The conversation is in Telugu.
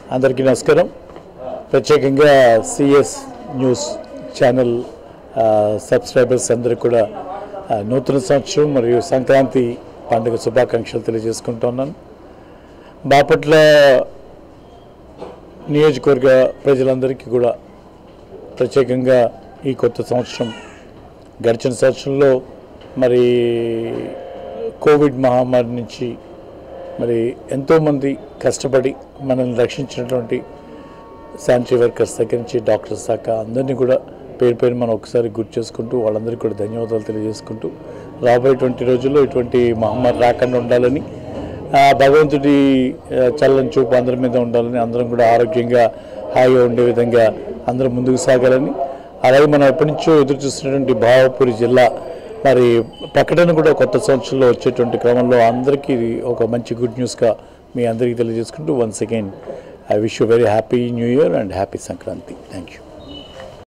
అందరికీ నమస్కారం ప్రత్యేకంగా సిఎస్ న్యూస్ ఛానల్ ఆ, సబ్స్క్రైబర్స్ అందరికీ కూడా ఆ, నూతన సంవత్సరం మరియు సంక్రాంతి పండుగ శుభాకాంక్షలు తెలియజేసుకుంటున్నాను బాపట్ల నియోజకవర్గ ప్రజలందరికీ కూడా ప్రత్యేకంగా ఈ కొత్త సంవత్సరం గడిచిన సంవత్సరంలో మరి కోవిడ్ మహమ్మారి నుంచి మరి ఎంతోమంది కష్టపడి మనల్ని రక్షించినటువంటి శానిటరీ వర్కర్స్ దగ్గర నుంచి డాక్టర్స్ దాకా అందరినీ కూడా పేరు పేరు మనం ఒకసారి గుర్తు చేసుకుంటూ వాళ్ళందరికీ కూడా ధన్యవాదాలు తెలియజేసుకుంటూ రాబోయేటువంటి రోజుల్లో ఇటువంటి మహమ్మారి రాకుండా ఉండాలని ఆ భగవంతుడి ఆ, చల్లని చూపు అందరి మీద ఉండాలని అందరం కూడా ఆరోగ్యంగా హాయిగా ఉండే విధంగా అందరం ముందుకు సాగాలని అలాగే మనం ఎప్పటి నుంచో ఎదురు చూస్తున్నటువంటి భావపురి జిల్లా మరి ప్రకటన కూడా కొత్త సంవత్సరంలో వచ్చేటువంటి క్రమంలో అందరికీ ఇది ఒక మంచి గుడ్ న్యూస్గా మీ అందరికీ తెలియజేసుకుంటూ once again I wish you very happy new year and happy Sankranti thank you